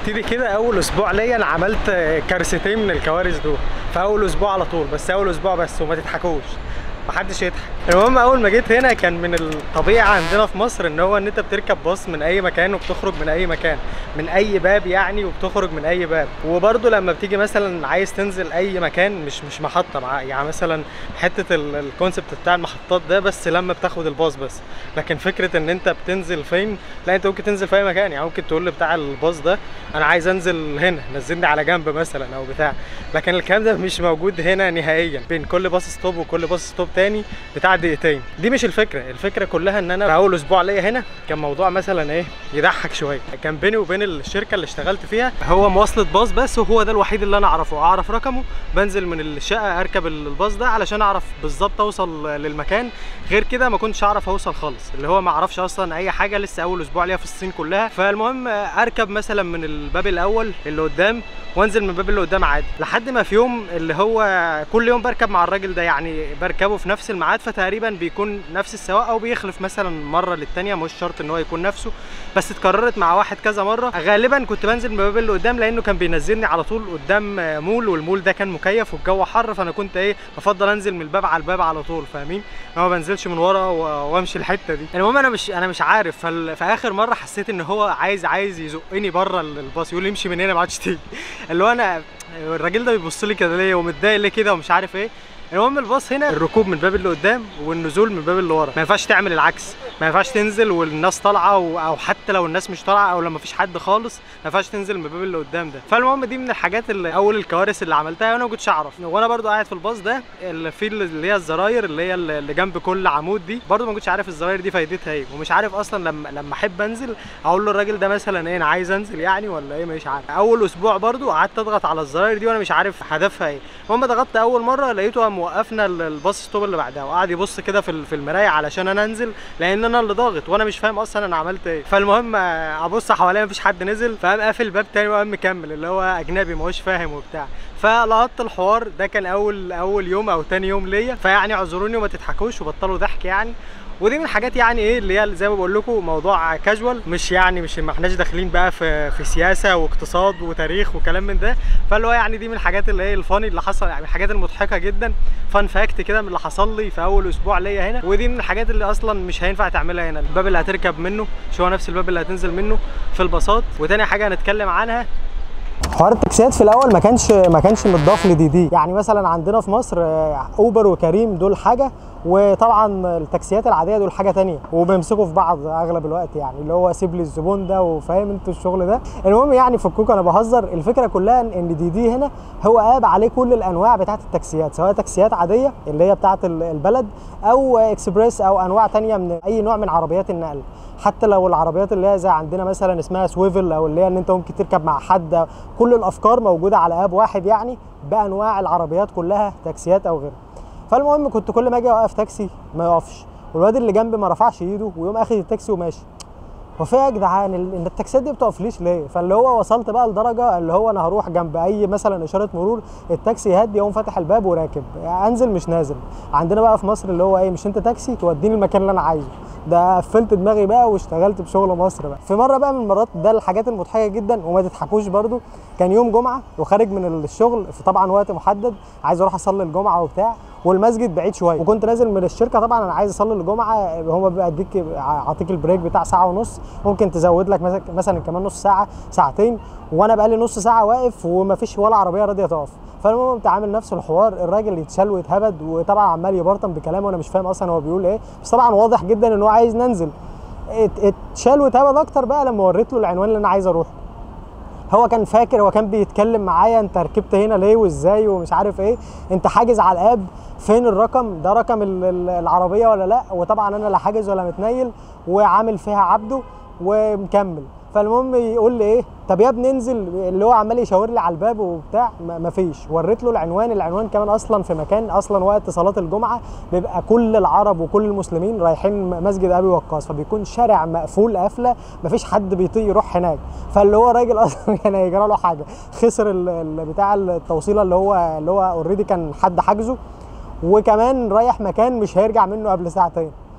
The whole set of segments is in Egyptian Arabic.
نبتدي كده اول اسبوع ليا انا عملت كارثتين من الكوارث دول في اول اسبوع على طول بس اول اسبوع بس وما تضحكوش محدش يضحك المهم اول ما جيت هنا كان من الطبيعي عندنا في مصر ان هو ان انت بتركب باص من اي مكان وبتخرج من اي مكان من اي باب يعني وبتخرج من اي باب وبرده لما بتيجي مثلا عايز تنزل اي مكان مش مش محطه مع يعني مثلا حته الكونسبت بتاع المحطات ده بس لما بتاخد الباص بس لكن فكره ان انت بتنزل فين لا انت ممكن تنزل في اي مكان يعني ممكن تقول بتاع الباص ده انا عايز انزل هنا نزلني على جنب مثلا او بتاع لكن الكلام ده مش موجود هنا نهائيا بين كل باص ستوب وكل باص ستوب تاني بتاع دقيقتين دي مش الفكره الفكره كلها ان انا في اول اسبوع ليا هنا كان موضوع مثلا ايه يضحك شويه كان بيني وبين الشركه اللي اشتغلت فيها هو مواصله باص بس وهو ده الوحيد اللي انا اعرفه اعرف رقمه بنزل من الشقه اركب الباص ده علشان اعرف بالظبط اوصل للمكان غير كده ما كنتش اعرف اوصل خالص اللي هو ما اعرفش اصلا اي حاجه لسه اول اسبوع ليا في الصين كلها فالمهم اركب مثلا من الباب الاول اللي قدام وانزل من الباب اللي قدام عادي لحد ما في يوم اللي هو كل يوم بركب مع الراجل ده يعني بركبه في نفس الميعاد فتقريبا بيكون نفس السواق او بيخلف مثلا مره للتانيه مش شرط ان هو يكون نفسه بس اتكررت مع واحد كذا مره غالبا كنت بنزل من الباب اللي قدام لانه كان بينزلني على طول قدام مول والمول ده كان مكيف والجو حر فانا كنت ايه بفضل انزل من الباب على الباب على طول فاهمين ما بنزلش من ورا وامشي الحته دي المهم انا مش انا مش عارف فال... في اخر مره حسيت ان هو عايز عايز يزقني بره الباص يقول لي امشي من هنا ما عادش تيجي اللي هو انا الراجل ده بيبص لي كده ليه ومتضايق ليه كده ومش عارف ايه المهم الباص هنا الركوب من الباب اللي قدام والنزول من الباب اللي ورا ما ينفعش تعمل العكس ما ينفعش تنزل والناس طالعه او حتى لو الناس مش طالعه او لما فيش حد خالص ما ينفعش تنزل من الباب اللي قدام ده فالمهم دي من الحاجات اللي اول الكوارث اللي عملتها وانا ما كنتش اعرف وانا برضو قاعد في الباص ده اللي في اللي هي الزراير اللي هي اللي جنب كل عمود دي برضو ما كنتش عارف الزراير دي فايدتها ايه ومش عارف اصلا لما لما احب انزل اقول له الراجل ده مثلا ايه انا عايز انزل يعني ولا ايه مش عارف اول اسبوع برضو قعدت اضغط على الزراير دي وانا مش عارف هدفها ايه المهم ضغطت اول مره لقيته قام موقفنا الباص ستوب اللي بعدها وقعد يبص كده في في المرايه علشان انا انزل لان انا اللي ضاغط وانا مش فاهم اصلا انا عملت ايه فالمهم ابص حواليا مفيش حد نزل فقام قافل الباب تاني وقام مكمل اللي هو اجنبي ما هوش فاهم وبتاع فلقطت الحوار ده كان اول اول يوم او تاني يوم ليا فيعني اعذروني وما تضحكوش وبطلوا ضحك يعني ودي من الحاجات يعني ايه اللي هي زي ما بقول لكم موضوع كاجوال مش يعني مش ما احناش داخلين بقى في في سياسه واقتصاد وتاريخ وكلام من ده فاللي هو يعني دي من الحاجات اللي هي الفاني اللي حصل يعني الحاجات المضحكه جدا فان فاكت كده من اللي حصل لي في اول اسبوع ليا هنا ودي من الحاجات اللي اصلا مش هينفع تعملها هنا الباب اللي هتركب منه مش هو نفس الباب اللي هتنزل منه في الباصات وتاني حاجه هنتكلم عنها حوار التاكسيات في الاول ما كانش ما كانش متضاف لدي دي يعني مثلا عندنا في مصر اوبر وكريم دول حاجه وطبعا التاكسيات العاديه دول حاجه تانية وبيمسكوا في بعض اغلب الوقت يعني اللي هو سيب لي الزبون ده وفاهم انتوا الشغل ده المهم يعني فكوك انا بهزر الفكره كلها ان دي دي هنا هو قاب عليه كل الانواع بتاعه التاكسيات سواء تاكسيات عاديه اللي هي بتاعه البلد او اكسبريس او انواع تانية من اي نوع من عربيات النقل حتى لو العربيات اللي هي زي عندنا مثلا اسمها سويفل او اللي هي ان انت ممكن تركب مع حد كل الافكار موجوده على اب واحد يعني بانواع العربيات كلها تاكسيات او غيرها فالمهم كنت كل ما اجي اوقف تاكسي ما يقفش والواد اللي جنبي ما رفعش ايده ويقوم اخد التاكسي وماشي هو في يا جدعان ان التاكسيات دي بتقفليش ليه فاللي هو وصلت بقى لدرجه اللي هو انا هروح جنب اي مثلا اشاره مرور التاكسي يهدي يقوم فاتح الباب وراكب يعني انزل مش نازل عندنا بقى في مصر اللي هو ايه مش انت تاكسي توديني المكان اللي انا عايزه ده قفلت دماغي بقى واشتغلت بشغل مصر بقى في مره بقى من المرات ده الحاجات المضحكه جدا وما تضحكوش برده كان يوم جمعه وخارج من الشغل في طبعا وقت محدد عايز اروح اصلي الجمعه وبتاع والمسجد بعيد شويه وكنت نازل من الشركه طبعا انا عايز اصلي الجمعه هو بيبقى اديك عاطيك البريك بتاع ساعه ونص ممكن تزود لك مثلا كمان نص ساعه ساعتين وانا بقى لي نص ساعه واقف ومفيش ولا عربيه راضيه تقف فالمهم قمت عامل نفس الحوار الراجل يتشال ويتهبد وطبعا عمال يبرطم بكلامه وانا مش فاهم اصلا هو بيقول ايه بس طبعا واضح جدا ان هو عايز ننزل اتشال واتهبد اكتر بقى لما وريت له العنوان اللي انا عايز اروح هو كان فاكر هو كان بيتكلم معايا انت ركبت هنا ليه وازاي ومش عارف ايه انت حاجز على الاب فين الرقم ده رقم العربيه ولا لا وطبعا انا لا حاجز ولا متنيل وعامل فيها عبده ومكمل فالمهم يقول لي ايه طب يا ابني انزل اللي هو عمال يشاور لي على الباب وبتاع مفيش وريت له العنوان العنوان كمان اصلا في مكان اصلا وقت صلاه الجمعه بيبقى كل العرب وكل المسلمين رايحين مسجد ابي وقاص فبيكون شارع مقفول قافله مفيش حد بيطيق يروح هناك فاللي هو راجل اصلا كان هيجرى له حاجه خسر بتاع التوصيله اللي هو اللي هو اوريدي كان حد حاجزه وكمان رايح مكان مش هيرجع منه قبل ساعتين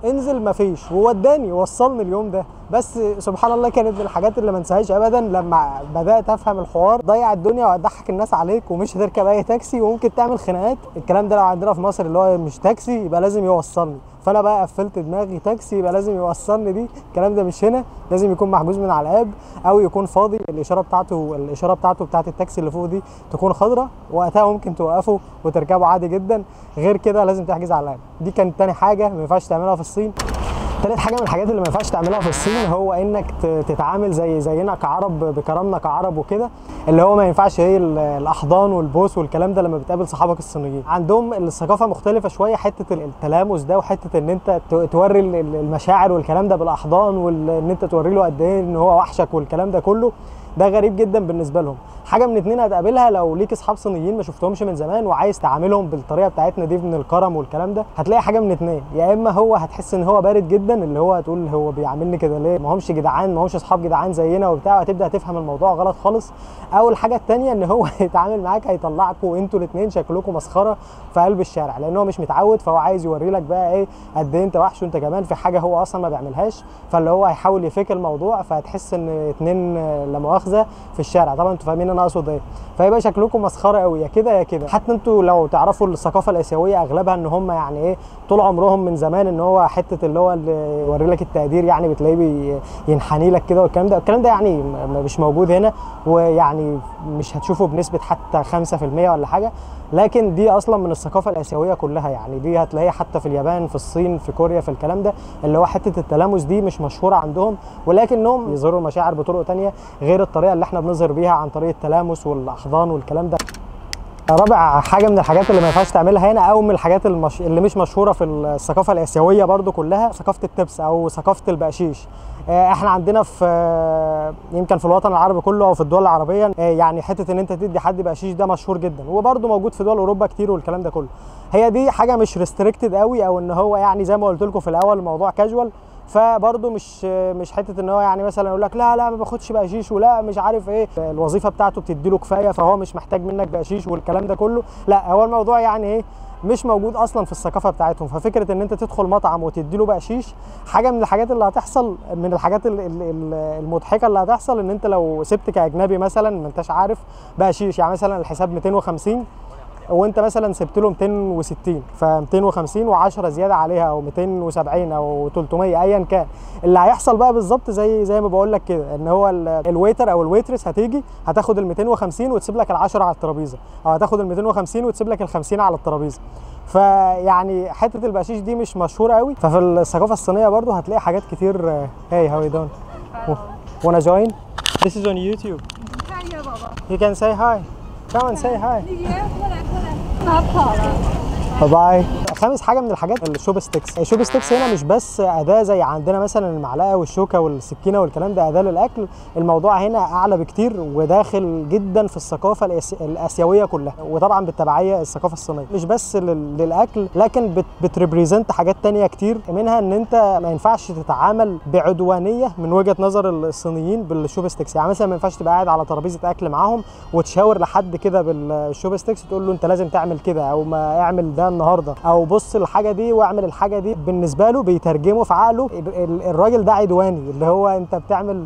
انزل مفيش ووداني وصلني اليوم ده بس سبحان الله كانت من الحاجات اللي ما انساهاش ابدا لما بدات افهم الحوار ضيع الدنيا وهتضحك الناس عليك ومش هتركب اي تاكسي وممكن تعمل خناقات الكلام ده لو عندنا في مصر اللي هو مش تاكسي يبقى لازم يوصلني فانا بقى قفلت دماغي تاكسي يبقى لازم يوصلني دي الكلام ده مش هنا لازم يكون محجوز من على الاب او يكون فاضي الاشاره بتاعته الاشاره بتاعته بتاعت التاكسي اللي فوق دي تكون خضراء وقتها ممكن توقفه وتركبه عادي جدا غير كده لازم تحجز على الاب دي كانت تاني حاجه ما ينفعش تعملها في الصين تالت حاجه من الحاجات اللي ما ينفعش تعملها في الصين هو انك ت- تتعامل زي زينا كعرب بكرامنا كعرب وكده اللي هو ما ينفعش هي ال- الاحضان والبوس والكلام ده لما بتقابل صحابك الصينيين عندهم الثقافه مختلفه شويه حته ال- التلامس ده وحته ان انت ت- توري ال- ال- المشاعر والكلام ده بالاحضان وان انت توري له قد ايه ان هو وحشك والكلام ده كله ده غريب جدا بالنسبه لهم حاجه من اتنين هتقابلها لو ليك اصحاب صينيين ما شفتهمش من زمان وعايز تعاملهم بالطريقه بتاعتنا دي من الكرم والكلام ده هتلاقي حاجه من اتنين يا اما هو هتحس ان هو بارد جدا اللي هو هتقول هو بيعاملني كده ليه ما همش جدعان ما همش اصحاب جدعان زينا وبتاع هتبدا تفهم الموضوع غلط خالص او الحاجه التانيه ان هو هيتعامل معاك هيطلعكوا انتوا الاثنين شكلكم مسخره في قلب الشارع لان هو مش متعود فهو عايز يوري لك بقى ايه قد ايه انت وحش وانت كمان في حاجه هو اصلا ما بيعملهاش فاللي هو هيحاول يفك الموضوع فهتحس ان اتنين آه، لا مؤاخذه في الشارع طبعا انتوا فاهمين انا اقصد ايه فيبقى شكلكم مسخره قوي يا كده يا كده حتى انتوا لو تعرفوا الثقافه الاسيويه اغلبها ان هم يعني ايه طول عمرهم من زمان ان هو حته اللي هو اللي يوري لك التقدير يعني بتلاقيه بي- ينحني لك كده والكلام ده الكلام ده يعني م- مش موجود هنا ويعني مش هتشوفه بنسبه حتى 5% ولا حاجه لكن دي اصلا من الثقافه الاسيويه كلها يعني دي هتلاقيها حتى في اليابان في الصين في كوريا في الكلام ده اللي هو حته التلامس دي مش مشهوره عندهم ولكنهم يظهروا المشاعر بطرق تانية غير الطريقه اللي احنا بنظهر بيها عن طريق التلامس والاحضان والكلام ده رابع حاجه من الحاجات اللي ما ينفعش تعملها هنا او من الحاجات المش... اللي مش مشهوره في الثقافه الاسيويه برضو كلها ثقافه التبس او ثقافه البقشيش آه، احنا عندنا في آه، يمكن في الوطن العربي كله او في الدول العربيه آه، يعني حته ان انت تدي حد بقشيش ده مشهور جدا وبرضو موجود في دول اوروبا كتير والكلام ده كله هي دي حاجه مش ريستريكتد قوي او ان هو يعني زي ما قلت لكم في الاول الموضوع كاجوال فبرضه مش مش حته ان هو يعني مثلا يقول لك لا لا ما باخدش بقشيش ولا مش عارف ايه الوظيفه بتاعته بتدي له كفايه فهو مش محتاج منك بقشيش والكلام ده كله لا هو الموضوع يعني ايه مش موجود اصلا في الثقافه بتاعتهم ففكره ان انت تدخل مطعم وتدي له بقشيش حاجه من الحاجات اللي هتحصل من الحاجات ال- ال- ال- المضحكه اللي هتحصل ان انت لو سبت كاجنبي مثلا ما انتش عارف بقشيش يعني مثلا الحساب 250 وانت مثلا سبت له 260 ف 250 و10 زياده عليها او 270 او 300 ايا كان اللي هيحصل بقى بالظبط زي زي ما بقول لك كده ان هو ال- الويتر او الويترس هتيجي هتاخد ال 250 وتسيب لك ال 10 على الترابيزه او هتاخد ال 250 وتسيب لك ال 50 على الترابيزه فيعني حته البقشيش دي مش مشهوره قوي ففي الثقافه الصينيه برضو هتلاقي حاجات كتير هاي هاو يو دون wanna join this is on YouTube 看一下宝宝， you can say hi come and say hi 李爷过来过来，哪跑了？ باي خامس حاجه من الحاجات الشوب ستيكس الشوب ستيكس هنا مش بس اداه زي عندنا مثلا المعلقه والشوكه والسكينه والكلام ده اداه للاكل الموضوع هنا اعلى بكتير وداخل جدا في الثقافه الآسي- الاسيويه كلها وطبعا بالتبعيه الثقافه الصينيه مش بس لل- للاكل لكن بت بتريبريزنت حاجات تانية كتير منها ان انت ما ينفعش تتعامل بعدوانيه من وجهه نظر الصينيين بالشوب ستيكس يعني مثلا ما ينفعش تبقى قاعد على ترابيزه اكل معاهم وتشاور لحد كده بالشوب ستيكس تقول له انت لازم تعمل كده او ما اعمل ده النهارده او بص الحاجه دي واعمل الحاجه دي بالنسبه له بيترجمه في عقله ال- ال- الراجل ده عدواني اللي هو انت بتعمل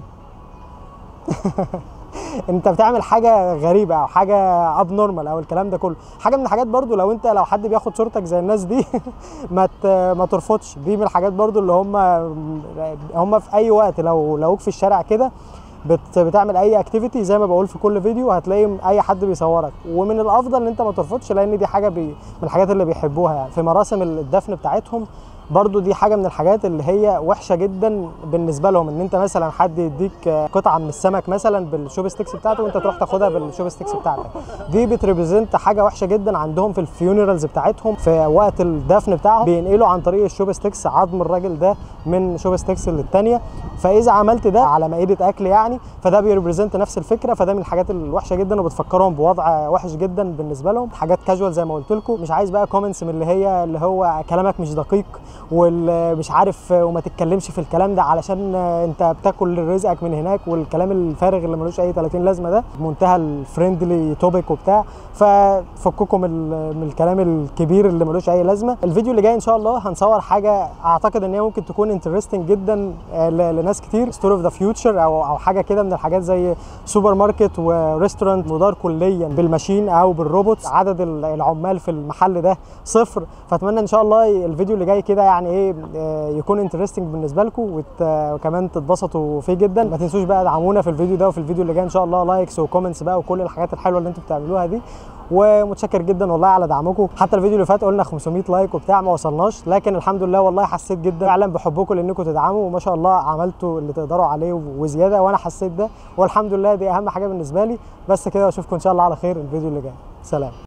انت بتعمل حاجه غريبه او حاجه اب نورمال او الكلام ده كله حاجه من الحاجات برضو لو انت لو حد بياخد صورتك زي الناس دي ما ت- ما ترفضش دي من الحاجات برضو اللي هم هم في اي وقت لو لوك في الشارع كده بت بتعمل اي اكتيفيتي زي ما بقول في كل فيديو هتلاقي اي حد بيصورك ومن الافضل ان انت ما ترفضش لان دي حاجه بي من الحاجات اللي بيحبوها يعني في مراسم الدفن بتاعتهم برضو دي حاجه من الحاجات اللي هي وحشه جدا بالنسبه لهم ان انت مثلا حد يديك قطعه من السمك مثلا بالشوب ستيكس بتاعته وانت تروح تاخدها بالشوب ستيكس بتاعتك دي بتريبريزنت حاجه وحشه جدا عندهم في الفيونرالز بتاعتهم في وقت الدفن بتاعهم بينقلوا عن طريق الشوب ستيكس عظم الراجل ده من شوب ستيكس للتانيه فاذا عملت ده على مائده اكل يعني فده بيريبريزنت نفس الفكره فده من الحاجات الوحشه جدا وبتفكرهم بوضع وحش جدا بالنسبه لهم حاجات كاجوال زي ما قلت لكم مش عايز بقى كومنتس من اللي هي اللي هو كلامك مش دقيق والمش عارف وما تتكلمش في الكلام ده علشان انت بتاكل رزقك من هناك والكلام الفارغ اللي ملوش اي 30 لازمه ده منتهى الفريندلي توبيك وبتاع ففككم من الكلام الكبير اللي ملوش اي لازمه الفيديو اللي جاي ان شاء الله هنصور حاجه اعتقد ان هي ممكن تكون انترستنج جدا لناس كتير ستور اوف ذا فيوتشر او او حاجه كده من الحاجات زي سوبر ماركت وريستورانت مدار كليا بالماشين او بالروبوت عدد العمال في المحل ده صفر فاتمنى ان شاء الله الفيديو اللي جاي كده يعني ايه يكون انترستنج بالنسبه لكم وكمان تتبسطوا فيه جدا ما تنسوش بقى دعمونا في الفيديو ده وفي الفيديو اللي جاي ان شاء الله لايكس وكومنتس بقى وكل الحاجات الحلوه اللي انتم بتعملوها دي ومتشكر جدا والله على دعمكم حتى الفيديو اللي فات قلنا 500 لايك وبتاع ما وصلناش لكن الحمد لله والله حسيت جدا فعلا بحبكم لانكم تدعموا وما شاء الله عملتوا اللي تقدروا عليه وزياده وانا حسيت ده والحمد لله دي اهم حاجه بالنسبه لي بس كده واشوفكم ان شاء الله على خير الفيديو اللي جاي سلام